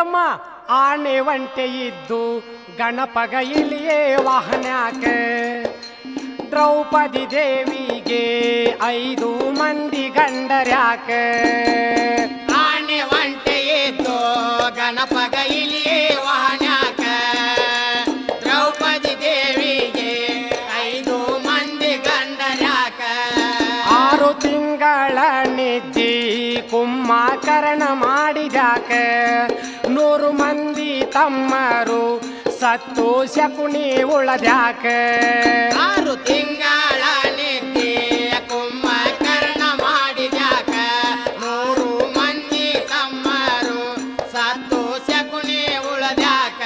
ತಮ್ಮ ಆನೆ ಒಂಟೆ ಇದ್ದು ಗಣಪಗ ಇಲ್ಲಿಯೇ ವಾಹನ್ಯಾಕ ದ್ರೌಪದಿ ದೇವಿಗೆ ಐದು ಮಂದಿ ಗಂಡರ್ಯಾಕ ಆನೆ ಒಂಟೆ ಇತ್ತು ಗಣಪಗ ಇಲಿಯೇ ವಾಹನ್ಯಾಕ ದ್ರೌಪದಿ ದೇವಿಗೆ ಐದು ಮಂದಿ ಗಂಡರ್ಯಾಕ ಆರು ತಿಂಗಳ ನಿದ್ದಿ ಕುಂಭಕರ್ಣ ಮಾಡಿದಾಕ ನೂರು ಮಂದಿ ತಮ್ಮರು ಸತ್ತು ಶಕುನಿ ಉಳದ್ಯಾಕ ಆರು ತಿಂಗಳ ನಿದ್ದೆ ಕುಂಭಕರ್ಣ ಮಾಡಿದ್ಯಾಕ ನೂರು ಮಂದಿ ತಮ್ಮರು ಸತ್ತು ಶಕುನಿ ಉಳದ್ಯಾಕ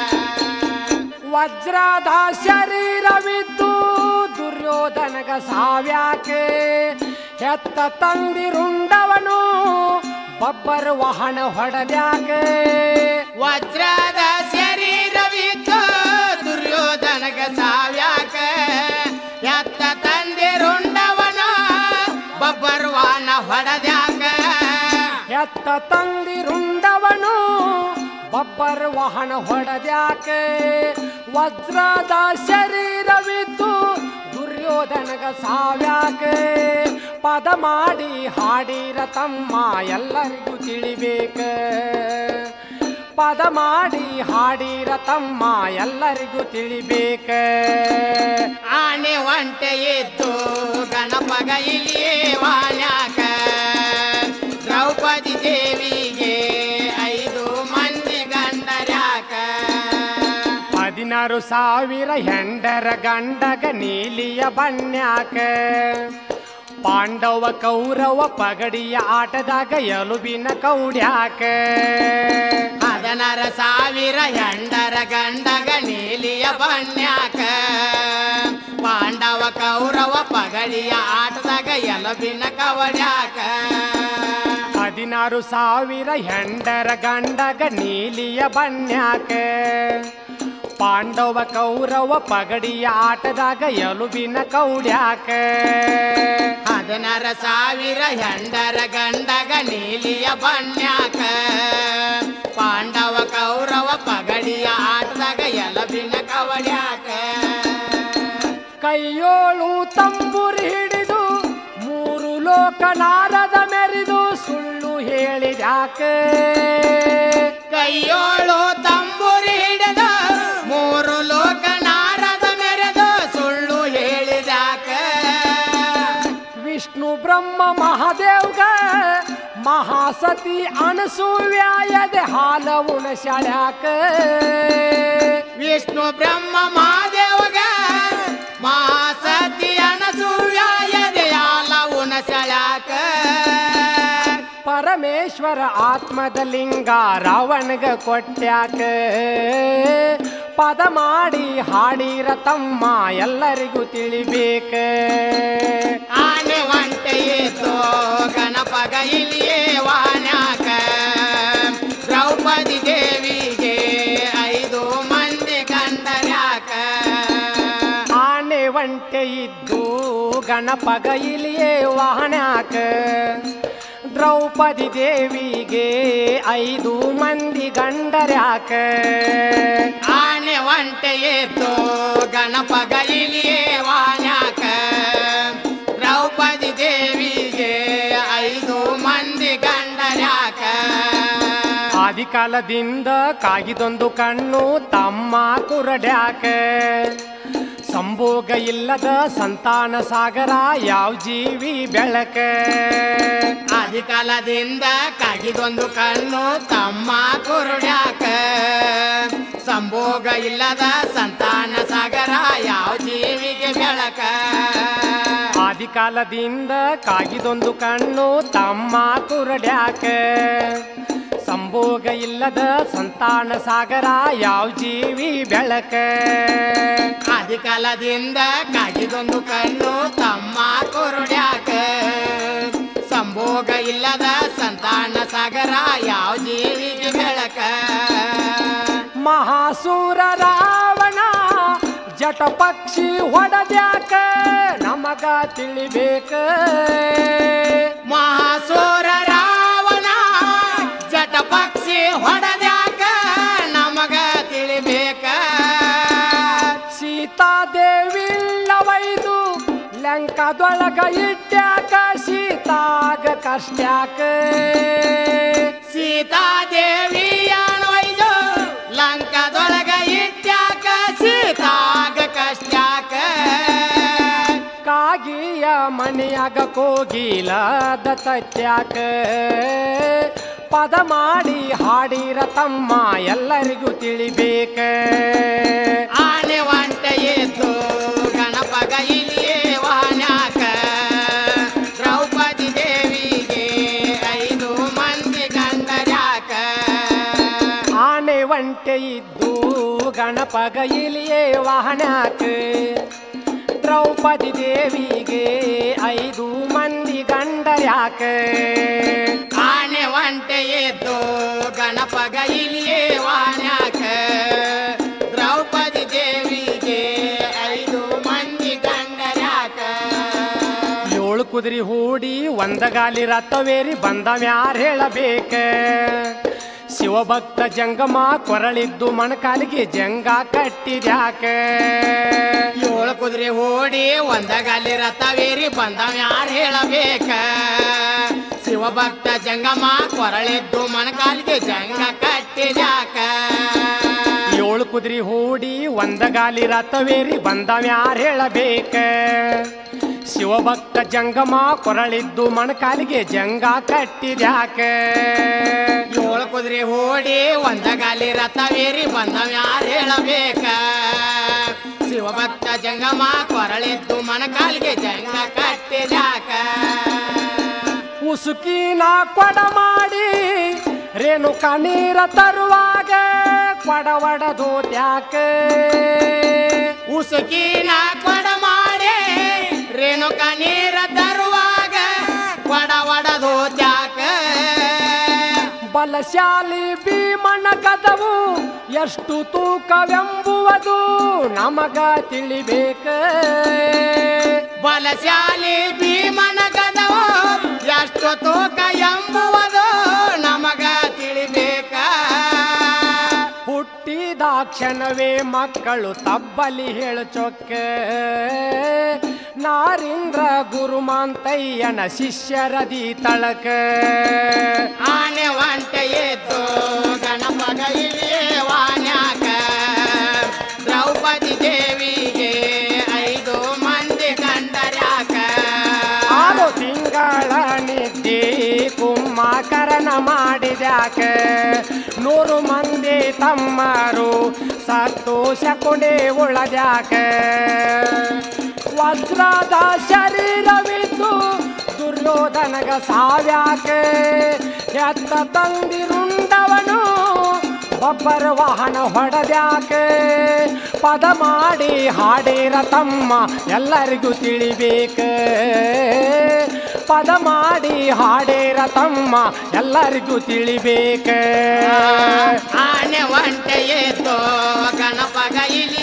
ವಜ್ರದ ಶರೀರವಿದ್ದು ದುರ್ಯೋಧನಗ ಸಾವ್ಯಾಕೆ ಹೆತ್ತ ತಂದಿರುಂಡವನು ಬಬ್ಬರು ವಾಹನ ಹೊಡೆದ್ಯಾಕೆ ವಜ್ರದ ಶರೀರವಿತ್ತು ದುರ್ಯೋಧನಗ ಸಾವ್ಯಾಕ ಎತ್ತ ತಂದಿರುಂಡವನ ಬಬ್ಬರ್ವಾನ ಹೊಡೆದ್ಯಾಕ ಹೆತ್ತ ತಂದಿರುಂಡವನು ಬಬ್ಬರು ವಾಹನ ಹೊಡೆದ್ಯಾಕೆ ವಜ್ರದ ಶರೀರವಿದ್ದು ದುರ್ಯೋಧನಗ ಸಾವ್ಯಾಕೆ ಪದ ಮಾಡಿ ಹಾಡಿರ ತಮ್ಮ ಎಲ್ಲರಿಗೂ ತಿಳಿಬೇಕ ಪದ ಮಾಡಿ ಹಾಡಿರ ತಮ್ಮ ಎಲ್ಲರಿಗೂ ತಿಳಿಬೇಕ ಆನೆ ಒಂಟೆ ಇತ್ತು ಗಣಪಗ ಇಲ್ಲಿಯೇ ವಾಣ್ಯಾಕ ದ್ರೌಪದಿ ದೇವಿಗೆ ಐದು ಮಂದಿ ಗಂಡರ್ಯಾಕ ಹದಿನಾರು ಸಾವಿರ ಹೆಂಡರ ಗಂಡಗ ನೀಲಿಯ ಬಣ್ಯಾಕ ಪಾಂಡವ ಕೌರವ ಪಗಡಿಯ ಆಟದಾಗ ಎಲುಬಿನ ಕೌಡ್ಯಾಕ ಹದನರ ಸಾವಿರ ಹೆಂಡರ ಗಂಡಗ ನೀಲಿಯ ಬಣ್ಯಾಕ ಪಾಂಡವ ಕೌರವ ಪಗಡಿಯ ಆಟದಾಗ ಎಲಬಿನ ಕವಡ್ಯಾಕ ಹದಿನಾರು ಸಾವಿರ ಹೆಂಡರ ಗಂಡಗ ನೀಲಿಯ ಬಣ್ಯಾಕ ಪಾಂಡವ ಕೌರವ ಪಗಡಿಯ ಆಟದಾಗ ಎಲುಬಿನ ಕೌಡ್ಯಾಕ ಹದಿನಾರ ಸಾವಿರ ಹೆಂಡರ ಗಂಡಗ ನೀಲಿಯ ಬಣ್ಯಾಕ ಪಾಂಡವ ಕೌರವ ಪಗಡಿಯ ಆಟದಾಗ ಎಲಬಿನ ಕವಡ್ಯಾಕ ಕೈಯೋಳು ತಂಬುರಿ ಹಿಡಿದು ಮೂರು ಲೋಕ ನಾರದ ಮೆರೆದು ಸುಳ್ಳು ಹೇಳಿದ್ಯಾಕ ಕೈಯೋಳು ತಂಬುರಿ ಹಿಡಿದ ಮೂರು ಲೋಕ ನಾರದ ಮೆರೆದು ಸುಳ್ಳು ಹೇಳಿದಾಕ ವಿಷ್ಣು ಬ್ರಹ್ಮ ಮಹಾದೇವ್ಗ ಮಹಾಸತಿ ಅನಸೂವ್ಯಾಯದೆ ಹಾಲ ಉಣಸ್ಯಾಳ್ಯಾಕ ವಿಷ್ಣು ಬ್ರಹ್ಮ ಮಹಾದೇವಗ ಮಹಾಸತಿ ಅನಸೂಯಾಯದೆಯಾಲ ಉಣಸಳಾಕ ಪರಮೇಶ್ವರ ಆತ್ಮದ ಲಿಂಗ ರಾವಣಗ ಕೊಟ್ಟ್ಯಾಕ ಪದ ಮಾಡಿ ಹಾಡಿರ ತಮ್ಮ ಎಲ್ಲರಿಗೂ ತಿಳಿಬೇಕ ಆನೆ ಒಂಟೆ ಇತ್ತು ಗಣಪಗ ಇಲ್ಲಿಯೇ ವಾಣ್ಯಾಕ ದ್ರೌಪದಿ ದೇವಿಗೆ ಐದು ಮಂದಿ ಗಂಡರ್ಯಾಕ ಆನೆ ಒಂಟೆ ಇದ್ದು ಗಣಪಗ ಇಲಿಯೇ ವಾಹನ್ಯಾಕ ದ್ರೌಪದಿ ದೇವಿಗೆ ಐದು ಮಂದಿ ಗಂಡರ್ಯಾಕ ಆನೆ ಒಂಟೆ ಇತ್ತು ಗಣಪಗ ಇಲ್ಲಿಯೇ ವಾಣ್ಯಾಕ ದ್ರೌಪದಿ ದೇವಿಗೆ ಐದು ಮಂದಿ ಗಂಡರ್ಯಾಕ ಆದಿಕಾಲದಿಂದ ಕಾಗಿದೊಂದು ಕಣ್ಣು ತಮ್ಮ ಕುರಡ್ಯಾಕ ಸಂಭೋಗ ಇಲ್ಲದ ಸಂತಾನ ಸಾಗರ ಯಾವ ಜೀವಿ ಬೆಳಕ ಆದಿಕಾಲದಿಂದ ಕಾಗಿದೊಂದು ಕಣ್ಣು ತಮ್ಮ ಕುರುಡ್ಯಾಕ ಸಂಭೋಗ ಇಲ್ಲದ ಸಂತಾನ ಸಾಗರ ಯಾವ ಜೀವಿಗೆ ಬೆಳಕ ಆದಿಕಾಲದಿಂದ ಕಾಗಿದೊಂದು ಕಣ್ಣು ತಮ್ಮ ಕುರಡ್ಯಾಕ ಸಂಭೋಗ ಇಲ್ಲದ ಸಂತಾನ ಸಾಗರ ಯಾವ ಜೀವಿ ಬೆಳಕ ಆದಿಕಾಲದಿಂದ ಕಾಗಿದೊಂದು ಕಣ್ಣು ತಮ್ಮ ಕುರುಡ್ಯಾಕ ಸಂಭೋಗ ಇಲ್ಲದ ಸಂತಾನ ಸಾಗರ ಯಾವ ಜೀವಿಗೆ ಬೆಳಕ ಮಹಾಸೂರ ರಾವಣ ಜಟ ಪಕ್ಷಿ ಹೊಡೆದ್ಯಾಕ ನಮಗ ತಿಳಿಬೇಕ ಮಹಾಸೋರ ರಾವಣ ಜಟ ಪಕ್ಷಿ ಹೊಡೆದ್ಯಾಕ ನಮಗ ತಿಳಿಬೇಕ ಸೀತಾದೇವಿಲ್ಲವೈದು ಲಂಕದೊಳಗ ಇಟ್ಟ್ಯಾಕ ಸೀತಾಗ ಕಷ್ಟ್ಯಾಕ ಸೀತಾದೇವಿ ಅನ್ವೈದು ಲಂಕದೊಳಗ ಇಟ್ಟ್ಯಾಕ ಸೀತಾಗ ಕಷ್ಟ್ಯಾಕ ಕಾಗಿಯ ಮನೆಯಾಗ ಕೋಗಿಲದ ತತ್ಯಾಕ ಪದ ಮಾಡಿ ಹಾಡಿರ ತಮ್ಮ ಎಲ್ಲರಿಗೂ ತಿಳಿಬೇಕ ಆನೆ ಒಂಟ ಎದ್ದು ಗಣಪಗ ಇಲ್ಲಿಯೇ ವಾಣ್ಯಾಕ ದ್ರೌಪದಿ ದೇವಿಗೆ ಐದು ಮಂದಿ ಗಂಡರ್ಯಾಕ ಆನೆ ಒಂಟೆ ಇದ್ದು ಗಣಪಗ ಇಲಿಯೇ ವಾಹನಕ ದ್ರೌಪದಿ ದೇವಿಗೆ ಐದು ಮಂದಿ ಗಂಡರ್ಯಾಕ ಆನೆ ಒಂಟೆ ಎದ್ದು ಗಣಪಗ ಇಲ್ಲಿಯೇ ವಾಣ್ಯಾಕ ದ್ರೌಪದಿ ದೇವಿಗೆ ಐದು ಮಂದಿ ಗಂಡರ್ಯಾಕ ಏಳು ಕುದುರೆ ಹೂಡಿ ಒಂದಗಾಲಿ ರಥವೇರಿ ಬಂದ ಮ್ಯಾರ ಹೇಳಬೇಕ ಶಿವಭಕ್ತ ಜಂಗಮ ಕೊರಳಿದ್ದು ಮಣಕಾಲಿಗೆ ಜಂಗ ಕಟ್ಟಿದ್ಯಾಕ ಏಳು ಕುದುರೆ ಓಡಿ ಒಂದಗಾಲಿ ರಥವೇರಿ ಬಂದವ ಯಾರು ಹೇಳಬೇಕ ಶಿವಭಕ್ತ ಜಂಗಮ ಕೊರಳಿದ್ದು ಮಣಕಾಲಿಗೆ ಜಂಗ ಕಟ್ಟಿದ್ಯಾಕ ಏಳು ಕುದುರೆ ಹೂಡಿ ಒಂದಗಾಲಿ ರಥವೇರಿ ಬಂದ ಮ್ಯಾರ ಹೇಳಬೇಕ ಶಿವಭಕ್ತ ಜಂಗಮ ಕೊರಳಿದ್ದು ಮಣಕಾಲಿಗೆ ಜಂಗ ಕಟ್ಟಿದ್ಯಾಕ ಏಳು ಕುದುರೆ ಓಡಿ ಒಂದಗಾಲಿ ರಥವೇರಿ ಬಂದವ ಯಾರು ಹೇಳಬೇಕ ಶಿವಭಕ್ತ ಜಂಗಮ ಕೊರಳಿದ್ದು ಮಣಕಾಲಿಗೆ ಜಂಗ ಕಟ್ಟಿದ್ಯಾಕ ಉಸುಕಿನ ಕೊಡ ಮಾಡಿ ರೇಣುಕ ನೀರ ತರುವಾಗ ಕೊಡವಡದು ತ್ಯಾಕ ಉಸುಕಿನ ಕೊಡ ಮಾಡಿ ರೇಣುಕ ನೀರ ತರುವಾಗ ಕೊಡ ಒಡದು ತ್ಯಾಕ ಬಲಶಾಲಿ ಭೀಮನ ಕದವು ಎಷ್ಟು ತೂಕವೆಂಬುವುದು ನಮಗ ತಿಳಿಬೇಕ ಬಲಶಾಲಿ ಭೀಮನ ಗದವು ಎಷ್ಟು ತೂಕ ಎಂಬುವುದು ನಮಗ ತಿಳಿಬೇಕ ಹುಟ್ಟಿದ ಕ್ಷಣವೇ ಮಕ್ಕಳು ತಬ್ಬಲಿ ಹೇಳು ಚೊಕ್ಕ ನಾರಿಂದ್ರ ಗುರುಮಾಂತಯ್ಯನ ಶಿಷ್ಯರದಿ ತಳಕ ಆನೆ ಒಂಟೆ ಎದ್ದು ಗಣಪಗ ಇಲ್ಲಿಯೇ ವಾಣ್ಯಾಕ ದ್ರೌಪದಿ ದೇವಿಗೆ ಐದು ಮಂದಿ ಗಂಡರ್ಯಾಕ ಆರು ತಿಂಗಳ ನಿದ್ದೆ ಕುಂಭಕರಣ ಮಾಡಿದ್ಯಾಕ ನೂರು ಮಂದಿ ತಮ್ಮರು ಸತ್ತು ಶಕುಂಡೆ ಉಳದ್ಯಾಕ ವಜ್ರದ ಶರೀರವಿದ್ದು ದುರ್ಯೋಧನಗ ಸಾವ್ಯಾಕ ಎತ್ತ ತಂದಿರುಂಡವನು ಒಬ್ಬರ ವಾಹನ ಹೊಡೆದ್ಯಾಕ ಪದ ಮಾಡಿ ಹಾಡಿರ ತಮ್ಮ ಎಲ್ಲರಿಗೂ ತಿಳಿಬೇಕ ಪದ ಮಾಡಿ ಹಾಡಿರ ತಮ್ಮ ಎಲ್ಲರಿಗೂ ತಿಳಿಬೇಕ ಆನೆ ಒಂಟೆ ಎದ್ದು ಗಣಪಗ ಇಲಿ